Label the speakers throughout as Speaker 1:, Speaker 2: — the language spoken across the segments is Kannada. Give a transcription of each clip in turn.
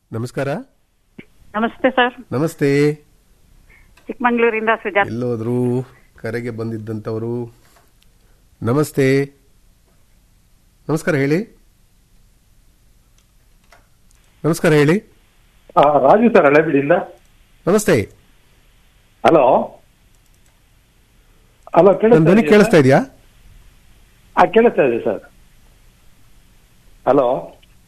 Speaker 1: ನಮಸ್ಕಾರ
Speaker 2: ನಮಸ್ತೆ ಸರ್
Speaker 1: ನಮಸ್ತೆ
Speaker 2: ಚಿಕ್ಕಮಂಗ್ಳೂರಿಂದ ಸುಜಾತ
Speaker 1: ಎಲ್ಲೋದ್ರು ಕರೆಗೆ ಬಂದಿದ್ದಂಥವರು ನಮಸ್ತೆ ನಮಸ್ಕಾರ ಹೇಳಿ ನಮಸ್ಕಾರ ಹೇಳಿ
Speaker 3: ಆ, ರಾಜು ಸರ್ ಹಳೆಬೀಡಿಂದ
Speaker 1: ನಮಸ್ತೆ
Speaker 3: ಹಲೋ ಹಲೋ
Speaker 1: ನನ್ನ ಧ್ವನಿ ಕೇಳಿಸ್ತಾ ಇದೆಯಾ
Speaker 3: ಆ ಕೇಳಿಸ್ತಾ ಇದೆ sir hello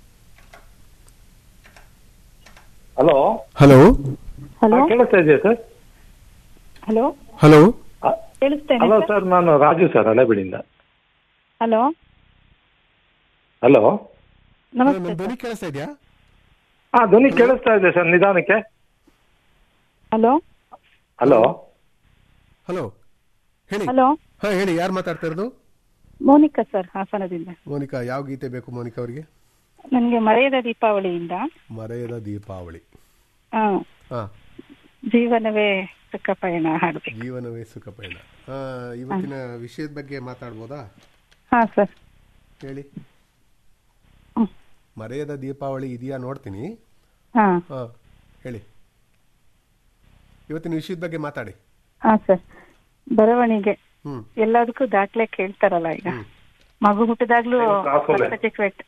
Speaker 3: hello
Speaker 1: hello
Speaker 2: hello
Speaker 3: ಆ, ಕೇಳಿಸ್ತಾ ಇದೆಯಾ ಸರ್
Speaker 2: ಹಲೋ
Speaker 1: ಹಲೋ
Speaker 3: ಆ,
Speaker 2: ಕೇಳಿಸ್ತೇನೆ
Speaker 3: ಹಲೋ ಸರ್ ನಾನು ರಾಜು ಸರ್ ಹಳೆಬೀಡಿಂದ
Speaker 2: ಹಲೋ
Speaker 3: ಹಲೋ
Speaker 2: ನಮಸ್ತೆ
Speaker 1: ನನ್ನ ಧ್ವನಿ ಕೇಳಿಸ್ತಾ ಇದೆಯಾ
Speaker 3: ಹಾ ಧ್ವನಿ ಕೇಳಿಸ್ತಾ ಇದೆ ಸರ್ ನಿಧಾನಕ್ಕೆ
Speaker 2: ಹಲೋ
Speaker 3: ಹಲೋ
Speaker 1: ಹಲೋ ಹೇಳಿ
Speaker 2: ಹಲೋ
Speaker 1: ಹಾ ಹೇಳಿ ಯಾರು ಮಾತಾಡ್ತಾ ಇರೋದು
Speaker 2: ಮೋನಿಕಾ ಸರ್ ಹಾಸನದಿಂದ
Speaker 1: ಮೋನಿಕಾ ಯಾವ ಗೀತೆ ಬೇಕು ಮೋನಿಕಾ ಅವರಿಗೆ
Speaker 2: ನನಗೆ ಮರೆಯದ ದೀಪಾವಳಿಯಿಂದ
Speaker 1: ಮರೆಯದ ದೀಪಾವಳಿ
Speaker 2: ಆ,
Speaker 1: ಹಾ
Speaker 2: ಜೀವನವೇ ಸುಖ ಪಯಣ ಹಾಡ್ಬೇಕು
Speaker 1: ಜೀವನವೇ ಸುಖ ಪಯಣ ಆ, ಇವತ್ತಿನ ವಿಷಯದ ಬಗ್ಗೆ ಮಾತಾಡ್ಬೋದಾ
Speaker 2: ಹಾ ಸರ್
Speaker 1: ಹೇಳಿ
Speaker 2: ಹ್ಮ್.
Speaker 1: ಮರೆಯದ ದೀಪಾವಳಿ ಇದೆಯಾ ನೋಡ್ತೀನಿ
Speaker 2: ಹಾ
Speaker 1: ಹಾ ಹೇಳಿ ಇವತ್ತಿನ ವಿಷಯದ ಬಗ್ಗೆ ಮಾತಾಡಿ
Speaker 2: ಹಾ ಸರ್ ಬರವಣಿಗೆ
Speaker 1: ಹ್ಮ್
Speaker 2: ಎಲ್ಲದಕ್ಕೂ ದಾಖಲೆ ಕೇಳ್ತಾರಲ್ಲ ಈಗ ಮಗು ಹುಟ್ಟಿದಾಗ್ಲೂ ಸರ್ಟಿಫಿಕೇಟ್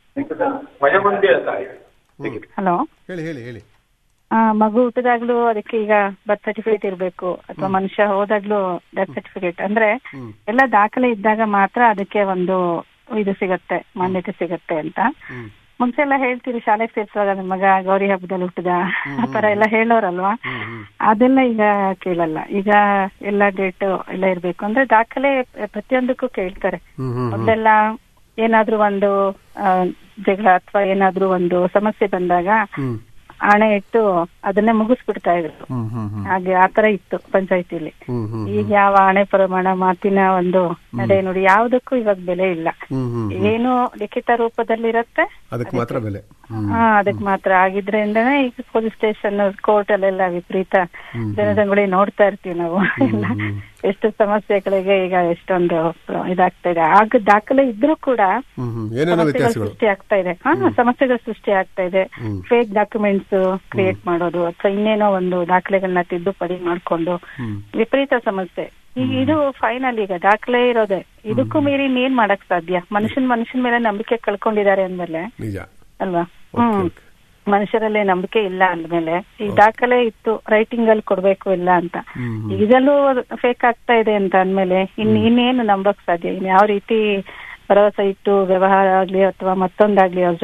Speaker 2: ಹಲೋ
Speaker 1: ಹೇಳಿ ಹೇಳಿ ಹೇಳಿ
Speaker 2: ಆ ಮಗು ಹುಟ್ಟಿದಾಗ್ಲೂ ಅದಕ್ಕೆ ಈಗ ಬರ್ತ್ ಸರ್ಟಿಫಿಕೇಟ್ ಇರ್ಬೇಕು ಅಥವಾ ಮನುಷ್ಯ ಹೋದಾಗ್ಲೂ ಡೆತ್ ಸರ್ಟಿಫಿಕೇಟ್ ಅಂದ್ರೆ
Speaker 1: ಹ್ಮ್
Speaker 2: ಎಲ್ಲ ದಾಖಲೆ ಇದ್ದಾಗ ಮಾತ್ರ ಅದಕ್ಕೆ ಒಂದು ಇದು ಸಿಗತ್ತೆ ಮಾನ್ಯತೆ ಸಿಗತ್ತೆ ಅಂತ
Speaker 1: ಹ್ಮ್
Speaker 2: ಮುಂಚೆ ಎಲ್ಲ ಹೇಳ್ತೀರಿ ಶಾಲೆಗೆ ಸೇರ್ಸುವಾಗ ನನ್ನ ಮಗ ಗೌರಿ ಹಬ್ಬದಲ್ಲಿ ಹುಟ್ಟಿದ ಆತರ ಎಲ್ಲ ಹೇಳೋರಲ್ವಾ
Speaker 1: ಹ್ಮ್ ಹ್ಮ್
Speaker 2: ಅದೆಲ್ಲ ಈಗ ಕೇಳಲ್ಲ ಈಗ ಎಲ್ಲ ಡೇಟ್ ಎಲ್ಲ ಇರ್ಬೇಕು ಅಂದ್ರೆ ದಾಖಲೆ ಪ್ರತಿಯೊಂದಕ್ಕೂ ಕೇಳ್ತಾರೆ
Speaker 1: ಹ್ಮ್ ಹ್ಮ್
Speaker 2: ಮೊದಲೆಲ್ಲ ಏನಾದ್ರೂ ಒಂದು ಆ, ಜಗಳ ಅಥವಾ ಏನಾದ್ರೂ ಒಂದು ಸಮಸ್ಯೆ ಬಂದಾಗ
Speaker 1: ಹ್ಮ್
Speaker 2: ಆಣೆ ಇಟ್ಟು ಅದನ್ನೇ ಮುಗಿಸ್ಬಿಡ್ತಾ ಇದ್ರು
Speaker 1: ಹ್ಮ್ ಹ್ಮ್ ಹ್ಮ್
Speaker 2: ಹಾಗೆ ಆತರ ಇತ್ತು ಪಂಚಾಯತಿಲಿ
Speaker 1: ಹ್ಮ್ ಹ್ಮ್
Speaker 2: ಈಗ ಯಾವ ಆಣೆ ಪ್ರಮಾಣ ಮಾತಿನ ಒಂದು ನಡೆ ನೋಡಿ ಯಾವುದಕ್ಕೂ ಇವಾಗ ಬೆಲೆ ಇಲ್ಲ
Speaker 1: ಹ್ಮ್ ಹ್ಮ್
Speaker 2: ಏನು ಲಿಖಿತ ರೂಪದಲ್ಲಿ ಇರತ್ತೆ
Speaker 1: ಅದಕ್ಕೆ ಮಾತ್ರ ಬೆಲೆ ಹ್ಮ್
Speaker 2: ಹಾ ಅದಕ್ ಮಾತ್ರ ಆಗಿದ್ರಿಂದನೇ ಈಗ ಪೊಲೀಸ್ ಸ್ಟೇಷನ್ ಕೋರ್ಟ್ ಅಲ್ಲೆಲ್ಲ ವಿಪರೀತ ಜನಜಂಗುಳಿ ನೋಡ್ತಾ ಇರ್ತೀವಿ ನಾವು ಎಲ್ಲ ಎಷ್ಟು ಸಮಸ್ಯೆಗಳಿಗೆ ಈಗ ಎಷ್ಟೊಂದು ಇದಾಗ್ತಾ ಇದೆ ಆಗ ದಾಖಲೆ ಇದ್ರೂ ಕೂಡ
Speaker 1: ಹ್ಮ್ ಹ್ಮ್ ಏನೇನೋ
Speaker 2: ಸಮಸ್ಯೆಗಳು
Speaker 1: ವ್ಯತ್ಯಾಸಗಳು
Speaker 2: ಸೃಷ್ಟಿ ಆಗ್ತಾ ಇದೆ ಹಾ ಸಮಸ್ಯೆಗಳು ಸೃಷ್ಟಿ ಆಗ್ತಾ ಇದೆ
Speaker 1: ಹ್ಮ್.
Speaker 2: ಫೇಕ್ ಡಾಕ್ಯುಮೆಂಟ್ಸ್ ಕ್ರಿಯೇಟ್ ಮಾಡೋದು ಅಥವಾ ಇನ್ನೇನೋ ಒಂದು ದಾಖಲೆಗಳನ್ನ ತಿದ್ದುಪಡಿ ಮಾಡ್ಕೊಂಡು
Speaker 1: ಹ್ಮ್
Speaker 2: ವಿಪರೀತ ಸಮಸ್ಯೆ ಈಗ ಇದು ಫೈನಲ್ ಈಗ ದಾಖಲೆ ಇರೋದೆ ಇದಕ್ಕೂ ಮೀರಿ ಇನ್ನೇನ್ ಮಾಡಕ್ ಸಾಧ್ಯ ಮನುಷ್ಯನ್ ಮನುಷ್ಯನ ಮೇಲೆ ನಂಬಿಕೆ ಕಳ್ಕೊಂಡಿದ್ದಾರೆ ಅಂದ್ಮೇಲೆ
Speaker 1: ನಿಜ
Speaker 2: ಅಲ್ವಾ
Speaker 1: ಓಕೆ
Speaker 2: ಹ್ಮ್
Speaker 1: ಓಕೆ
Speaker 2: ಮನುಷ್ಯರಲ್ಲಿ ನಂಬಿಕೆ ಇಲ್ಲ ಅಂದ್ಮೇಲೆ ಈ ದಾಖಲೆ ಇತ್ತು ರೈಟಿಂಗ್ ಅಲ್ಲಿ ಕೊಡ್ಬೇಕು ಇಲ್ಲ ಅಂತ
Speaker 1: ಹ್ಮ್ ಹ್ಮ್
Speaker 2: ಇದಲ್ಲೂ ಫೇಕ್ ಆಗ್ತಾ ಇದೆ ಅಂತ ಅಂದ್ಮೇಲೆ ಇನ್ ಇನ್ನೇನು ನಂಬಕ್ ಸಾಧ್ಯ ಇನ್ ಯಾವ ರೀತಿ ಭರವಸೆ ಇಟ್ಟು ವ್ಯವಹಾರ ಆಗ್ಲಿ ಅಥವಾ ಮತ್ತೊಂದಾಗ್ಲಿ ಅವ್ರ